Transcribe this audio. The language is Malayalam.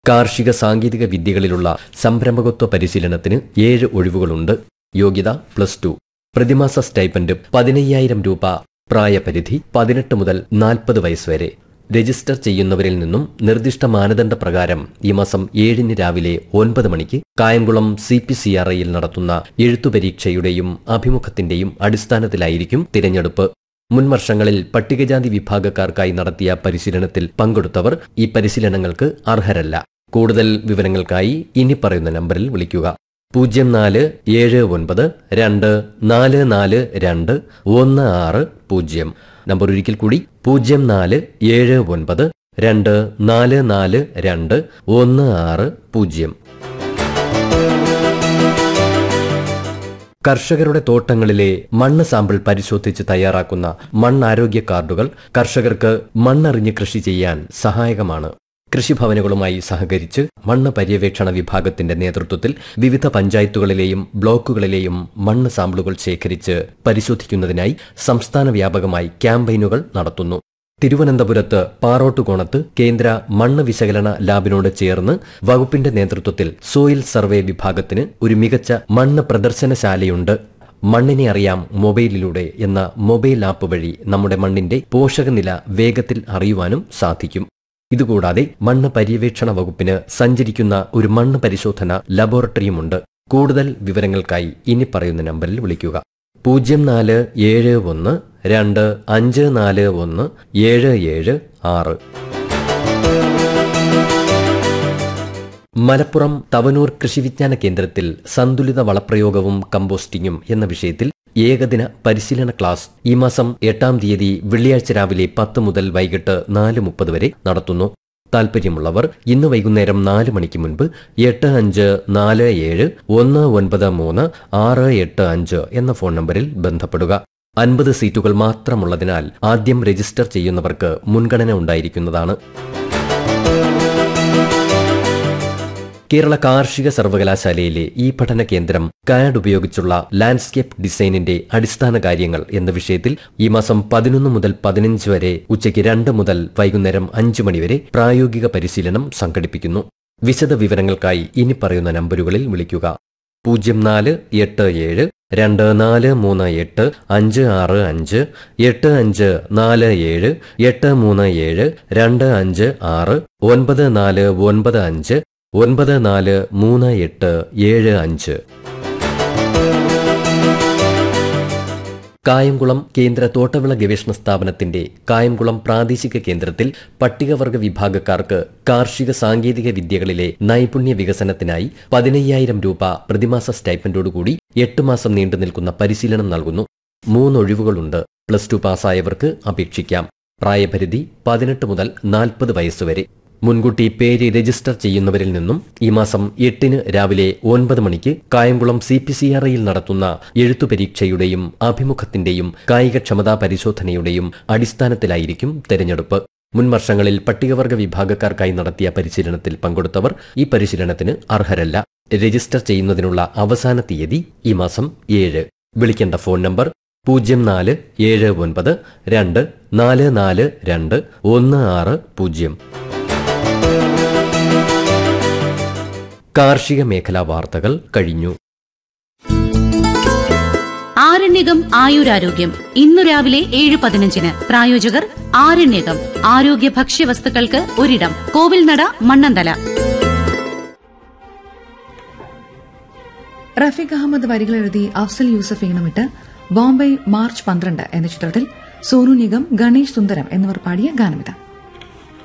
കാർഷിക സാങ്കേതിക വിദ്യകളിലുള്ള സംരംഭകത്വ പരിശീലനത്തിന് ഏഴ് ഒഴിവുകളുണ്ട് യോഗ്യത പ്ലസ് ടു പ്രതിമാസ സ്റ്റൈപ്പൻഡ് പതിനയ്യായിരം രൂപ പ്രായപരിധി പതിനെട്ട് മുതൽ നാൽപ്പത് വയസ്സ് വരെ രജിസ്റ്റർ ചെയ്യുന്നവരിൽ നിന്നും നിർദ്ദിഷ്ട മാനദണ്ഡ പ്രകാരം ഈ മാസം ഏഴിന് രാവിലെ ഒൻപത് മണിക്ക് Kayamkulam C P C R ഐയിൽ നടത്തുന്ന എഴുത്തുപരീക്ഷയുടെയും അഭിമുഖത്തിന്റെയും അടിസ്ഥാനത്തിലായിരിക്കും തിരഞ്ഞെടുപ്പ് മുൻ വർഷങ്ങളിൽ പട്ടികജാതി വിഭാഗക്കാർക്കായി നടത്തിയ പരിശീലനത്തിൽ പങ്കെടുത്തവർ ഈ പരിശീലനങ്ങൾക്ക് അർഹരല്ല കൂടുതൽ വിവരങ്ങൾക്കായി ഇനി പറയുന്ന നമ്പറിൽ വിളിക്കുക പൂജ്യം നാല് ഏഴ് ഒൻപത് രണ്ട് നാല് നാല് രണ്ട് ഒന്ന് ആറ് പൂജ്യം നമ്പർ ഒരിക്കൽ കൂടി പൂജ്യം നാല് ഏഴ് ഒൻപത് രണ്ട് നാല് നാല് രണ്ട് ഒന്ന് ആറ് പൂജ്യം കർഷകരുടെ തോട്ടങ്ങളിലെ മണ്ണ് സാമ്പിൾ പരിശോധിച്ച് തയ്യാറാക്കുന്ന മണ്ണാരോഗ്യ കാർഡുകൾ കർഷകർക്ക് മണ്ണറിഞ്ഞ് കൃഷി ചെയ്യാൻ സഹായകമാണ് കൃഷിഭവനുകളുമായി സഹകരിച്ച് മണ്ണ് പര്യവേക്ഷണ വിഭാഗത്തിന്റെ നേതൃത്വത്തിൽ വിവിധ പഞ്ചായത്തുകളിലെയും ബ്ലോക്കുകളിലെയും മണ്ണ് സാമ്പിളുകൾ ശേഖരിച്ച് പരിശോധിക്കുന്നതിനായി സംസ്ഥാന വ്യാപകമായി ക്യാമ്പയിനുകൾ നടത്തുന്നു തിരുവനന്തപുരത്ത് പാറോട്ടുകോണത്ത് കേന്ദ്ര മണ്ണ് വിശകലന ലാബിനോട് ചേർന്ന് വകുപ്പിന്റെ നേതൃത്വത്തിൽ സോയിൽ സർവേ വിഭാഗത്തിന് ഒരു മികച്ച മണ്ണ് പ്രദർശനശാലയുണ്ട് മണ്ണിനെ അറിയാം മൊബൈലിലൂടെ എന്ന മൊബൈൽ ആപ്പ് വഴി നമ്മുടെ മണ്ണിന്റെ പോഷകനില വേഗത്തിൽ അറിയുവാനും സാധിക്കും ഇതുകൂടാതെ മണ്ണ് പര്യവേക്ഷണ വകുപ്പിന് സഞ്ചരിക്കുന്ന ഒരു മണ്ണ് പരിശോധന ലബോറട്ടറിയുമുണ്ട് കൂടുതൽ വിവരങ്ങൾക്കായി ഇനി പറയുന്ന നമ്പറിൽ വിളിക്കുക പൂജ്യം നാല് ഏഴ് ഒന്ന് രണ്ട് അഞ്ച് നാല് ഒന്ന് ഏഴ് ഏഴ് ആറ് മലപ്പുറം തവനൂർ കൃഷിവിജ്ഞാന കേന്ദ്രത്തിൽ സന്തുലിത വളപ്രയോഗവും കമ്പോസ്റ്റിംഗും എന്ന വിഷയത്തിൽ ഏകദിന പരിശീലന ക്ലാസ് ഈ മാസം എട്ടാം തീയതി വെള്ളിയാഴ്ച രാവിലെ പത്ത് മുതൽ വൈകിട്ട് നാല് മുപ്പത് വരെ നടത്തുന്നു താൽപ്പര്യമുള്ളവർ ഇന്ന് വൈകുന്നേരം നാല് മണിക്ക് മുൻപ് എട്ട് അഞ്ച് നാല് ഏഴ് ഒന്ന് ഒൻപത് മൂന്ന് ആറ് എട്ട് അഞ്ച് എന്ന ഫോൺ നമ്പറിൽ ബന്ധപ്പെടുക അൻപത് സീറ്റുകൾ മാത്രമുള്ളതിനാൽ ആദ്യം രജിസ്റ്റർ ചെയ്യുന്നവർക്ക് മുൻഗണന ഉണ്ടായിരിക്കുന്നതാണ് കേരള കാർഷിക സർവകലാശാലയിലെ ഈ പഠന കേന്ദ്രം കാഡ് ഉപയോഗിച്ചുള്ള ലാൻഡ്സ്കേപ്പ് ഡിസൈനിന്റെ അടിസ്ഥാന കാര്യങ്ങൾ എന്ന വിഷയത്തിൽ ഈ മാസം പതിനൊന്ന് മുതൽ പതിനഞ്ച് വരെ ഉച്ചയ്ക്ക് രണ്ട് മുതൽ വൈകുന്നേരം അഞ്ച് മണിവരെ പ്രായോഗിക പരിശീലനം സംഘടിപ്പിക്കുന്നു വിശദ വിവരങ്ങൾക്കായി ഇനി പറയുന്ന നമ്പറുകളിൽ വിളിക്കുക പൂജ്യം നാല് എട്ട് ഏഴ് രണ്ട് നാല് മൂന്ന് എട്ട് അഞ്ച് ആറ് അഞ്ച് എട്ട് അഞ്ച് നാല് ഏഴ് എട്ട് മൂന്ന് ഏഴ് രണ്ട് അഞ്ച് ആറ് ഒൻപത് നാല് ഒൻപത് അഞ്ച് ഒൻപത് നാല് മൂന്ന് എട്ട് ഏഴ് അഞ്ച് കായംകുളം കേന്ദ്ര തോട്ടവിള ഗവേഷണ സ്ഥാപനത്തിന്റെ കായംകുളം പ്രാദേശിക കേന്ദ്രത്തിൽ പട്ടികവർഗ വിഭാഗക്കാർക്ക് കാർഷിക സാങ്കേതിക വിദ്യകളിലെ നൈപുണ്യ വികസനത്തിനായി പതിനയ്യായിരം രൂപ പ്രതിമാസ സ്റ്റൈപ്പൻഡോടുകൂടി എട്ട് മാസം നീണ്ടു നിൽക്കുന്ന പരിശീലനം നൽകുന്നു മൂന്നൊഴിവുകളുണ്ട് പ്ലസ് ടു പാസ്സായവർക്ക് അപേക്ഷിക്കാം പ്രായപരിധി പതിനെട്ട് മുതൽ നാൽപ്പത് വയസ്സുവരെ മുൻകൂട്ടി പേര് രജിസ്റ്റർ ചെയ്യുന്നവരിൽ നിന്നും ഈ മാസം എട്ടിന് രാവിലെ ഒൻപത് മണിക്ക് Kayamkulam C P C R ഐയിൽ നടത്തുന്ന എഴുത്തു പരീക്ഷയുടെയും അഭിമുഖത്തിന്റെയും കായികക്ഷമതാ പരിശോധനയുടെയും അടിസ്ഥാനത്തിലായിരിക്കും തെരഞ്ഞെടുപ്പ് മുൻ വർഷങ്ങളിൽ പട്ടികവർഗ വിഭാഗക്കാർക്കായി നടത്തിയ പരിശീലനത്തിൽ പങ്കെടുത്തവർ ഈ പരിശീലനത്തിന് അർഹരല്ല രജിസ്റ്റർ ചെയ്യുന്നതിനുള്ള അവസാന തീയതി ഈ മാസം ഏഴ് വിളിക്കേണ്ട ഫോൺ നമ്പർ പൂജ്യം നാല് ഏഴ് ഒൻപത് രണ്ട് നാല് നാല് രണ്ട് ഒന്ന് ആറ് പൂജ്യം കാർഷിക മേഖലാ വാർത്തകൾ കഴിഞ്ഞു ആരണ്യകം ആയുരാരോഗ്യം ഇന്നു രാവിലെ ഏഴ് പതിനഞ്ചിന് പ്രായോജകർ ആരണ്യകം ആരോഗ്യ ഭക്ഷ്യവസ്തുക്കൾക്ക് ഒരിടം കോവിൽനട മണ്ണന്തല റഫീഖ് അഹമ്മദ് വരികൾ എഴുതി അഫ്സൽ യൂസഫ് ഈണമിട്ട് ബോംബെ മാർച്ച് പന്ത്രണ്ട് എന്ന ചിത്രത്തിൽ സോനു നിഗം ഗണേഷ് സുന്ദരം എന്നിവർ പാടിയ ഗാനമിത